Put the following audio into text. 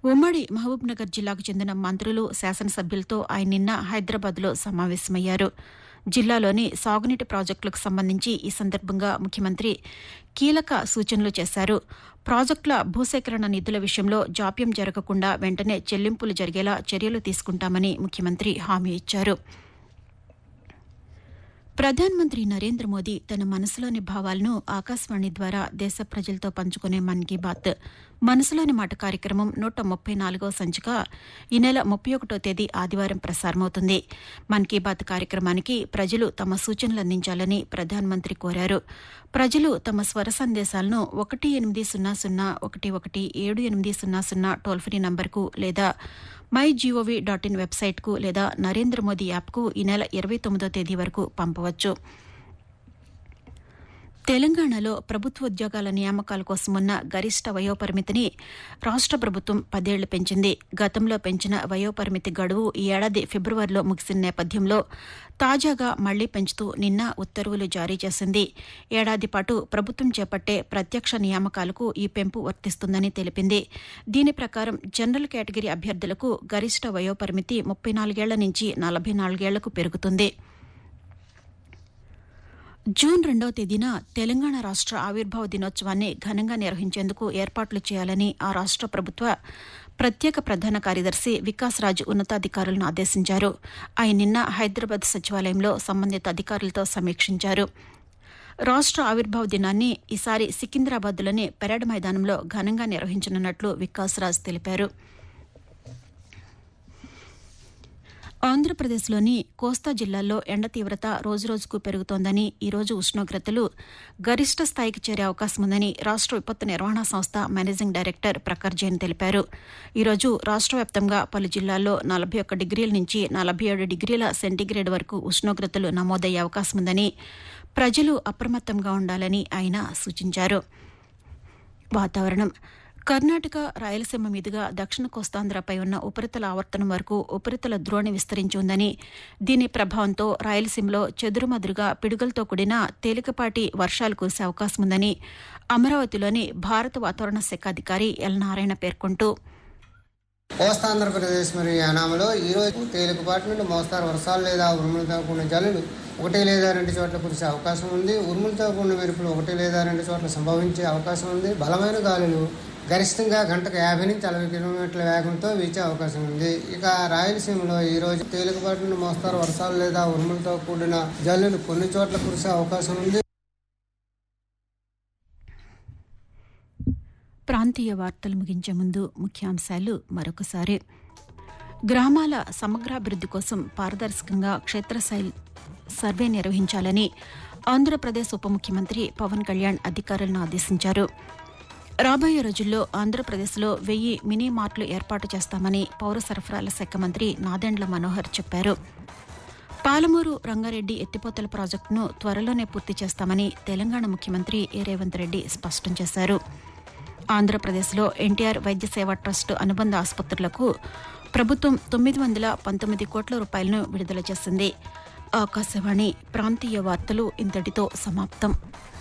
ఉమ్మడి మహబూబ్నగర్ జిల్లాకు చెందిన మంత్రులు శాసనసభ్యులతో ఆయన నిన్న హైదరాబాద్లో సమావేశమయ్యారు జిల్లాలోని సాగునీటి ప్రాజెక్టులకు సంబంధించి ఈ సందర్భంగా ముఖ్యమంత్రి కీలక సూచనలు చేశారు ప్రాజెక్టుల భూసేకరణ నిధుల విషయంలో జాప్యం జరగకుండా వెంటనే చెల్లింపులు జరిగేలా చర్యలు తీసుకుంటామని ముఖ్యమంత్రి హామీ ఇచ్చారు ప్రధానమంత్రి నరేంద్ర మోదీ తన మనసులోని భావాలను ఆకాశవాణి ద్వారా దేశ ప్రజలతో పంచుకునే మన్ కీ బాత్ మనసులోని మాట కార్యక్రమం నూట ముప్పై నాలుగో సంచిక ఈ నెల ముప్పై ఒకటో తేదీ ఆదివారం ప్రసారమవుతుంది మన్ కీ బాత్ కార్యక్రమానికి ప్రజలు తమ సూచనలు అందించాలని ప్రధానమంత్రి కోరారు ప్రజలు తమ స్వర సందేశాలను ఒకటి ఎనిమిది సున్నా సున్నా ఒకటి ఒకటి ఏడు ఎనిమిది సున్నా సున్నా టోల్ ఫ్రీ నంబర్కు లేదా మై జీఓవీ డాట్ ఇన్ వెబ్సైట్కు లేదా నరేంద్ర మోదీ యాప్కు ఈ నెల ఇరవై తొమ్మిదో తేదీ వరకు పంపవచ్చు తెలంగాణలో ప్రభుత్వ ఉద్యోగాల నియామకాల కోసం ఉన్న గరిష్ట వయోపరిమితిని రాష్ట ప్రభుత్వం పదేళ్లు పెంచింది గతంలో పెంచిన వయోపరిమితి గడువు ఈ ఏడాది ఫిబ్రవరిలో ముగిసిన నేపథ్యంలో తాజాగా మళ్లీ పెంచుతూ నిన్న ఉత్తర్వులు జారీ చేసింది ఏడాది పాటు ప్రభుత్వం చేపట్టే ప్రత్యక్ష నియామకాలకు ఈ పెంపు వర్తిస్తుందని తెలిపింది దీని ప్రకారం జనరల్ కేటగిరీ అభ్యర్థులకు గరిష్ట వయోపరిమితి ముప్పై నాలుగేళ్ల నుంచి నలభై నాలుగేళ్లకు పెరుగుతుంది జూన్ రెండవ తేదీన తెలంగాణ రాష్ట ఆవిర్భావ దినోత్సవాన్ని ఘనంగా నిర్వహించేందుకు ఏర్పాట్లు చేయాలని ఆ రాష్ట ప్రభుత్వ ప్రత్యేక ప్రధాన కార్యదర్శి వికాస్ రాజ్ ఉన్నతాధికారులను ఆదేశించారు ఆయన నిన్న హైదరాబాద్ సచివాలయంలో సంబంధిత అధికారులతో సమీక్షించారు రాష్ట ఆవిర్భావ దినాన్ని ఈసారి సికింద్రాబాద్లోని పెరేడ్ మైదానంలో ఘనంగా నిర్వహించనున్నట్లు వికాస్ రాజ్ తెలిపారు ఆంధ్రప్రదేశ్లోని కోస్తా జిల్లాల్లో ఎండ తీవ్రత రోజురోజుకు పెరుగుతోందని ఈరోజు ఉష్ణోగ్రతలు గరిష్ట స్థాయికి చేరే అవకాశం ఉందని రాష్ట విపత్తు నిర్వహణ సంస్థ మేనేజింగ్ డైరెక్టర్ ప్రఖర్ జైన్ తెలిపారు ఈరోజు రాష్ట వ్యాప్తంగా పలు జిల్లాల్లో నలభై ఒక్క డిగ్రీల నుంచి నలభై ఏడు డిగ్రీల సెంటీగ్రేడ్ వరకు ఉష్ణోగ్రతలు నమోదయ్యే అవకాశం ఉందని ప్రజలు అప్రమత్తంగా ఉండాలని ఆయన సూచించారు వాతావరణం కర్ణాటక రాయలసీమ మీదుగా దక్షిణ కోస్తాంధ్రపై ఉన్న ఉపరితల ఆవర్తనం వరకు ఉపరితల ద్రోణి విస్తరించి ఉందని దీని ప్రభావంతో రాయలసీమలో చెదురుమదురుగా పిడుగులతో కూడిన తేలికపాటి వర్షాలు కురిసే అవకాశం ఉందని అమరావతిలోని భారత వాతావరణ శాఖ అధికారి ఎల్ నారాయణ పేర్కొంటూ కోస్తాంధ్రప్రదేశ్ మరియు యానాంలో ఈ రోజు తేలికపాటి నుండి మోస్తారు వర్షాలు లేదా ఉరుములతో కూడిన జల్లులు ఒకటి లేదా రెండు చోట్ల కురిసే అవకాశం ఉంది ఉరుములతో కూడిన మెరుపులు ఒకటి లేదా రెండు చోట్ల సంభవించే అవకాశం ఉంది బలమైన గాలులు గరిష్టంగా గంటకు యాభై నుంచి అరవై కిలోమీటర్ల వేగంతో వీచే అవకాశం ఉంది ఇక రాయలసీమలో ఈ రోజు తేలికపాటి నుండి మోస్తారు వర్షాలు లేదా ఉరుములతో కూడిన జల్లులు కొన్ని చోట్ల కురిసే అవకాశం ఉంది ప్రాంతీయ వార్తలు ముగించే ముందు ముఖ్యాంశాలు మరొకసారి గ్రామాల సమగ్రాభివృద్ది కోసం పారదర్శకంగా క్షేత్రస్థాయి సర్వే నిర్వహించాలని ఆంధ్రప్రదేశ్ ఉప ముఖ్యమంత్రి పవన్ కళ్యాణ్ అధికారులను ఆదేశించారు రాబోయే రోజుల్లో ఆంధ్రప్రదేశ్లో వెయ్యి మినీ మార్ట్లు ఏర్పాటు చేస్తామని పౌర సరఫరాల శాఖ మంత్రి నాదెండ్ల మనోహర్ చెప్పారు పాలమూరు రంగారెడ్డి ఎత్తిపోతల ప్రాజెక్టును త్వరలోనే పూర్తి చేస్తామని తెలంగాణ ముఖ్యమంత్రి ఏ రేవంత్ రెడ్డి స్పష్టం చేశారు ఆంధ్రప్రదేశ్లో ఎన్టీఆర్ వైద్య సేవా ట్రస్ట్ అనుబంధ ఆసుపత్రులకు ప్రభుత్వం తొమ్మిది వందల పంతొమ్మిది కోట్ల రూపాయలను విడుదల చేసింది ఆకాశవాణి ప్రాంతీయ వార్తలు ఇంతటితో సమాప్తం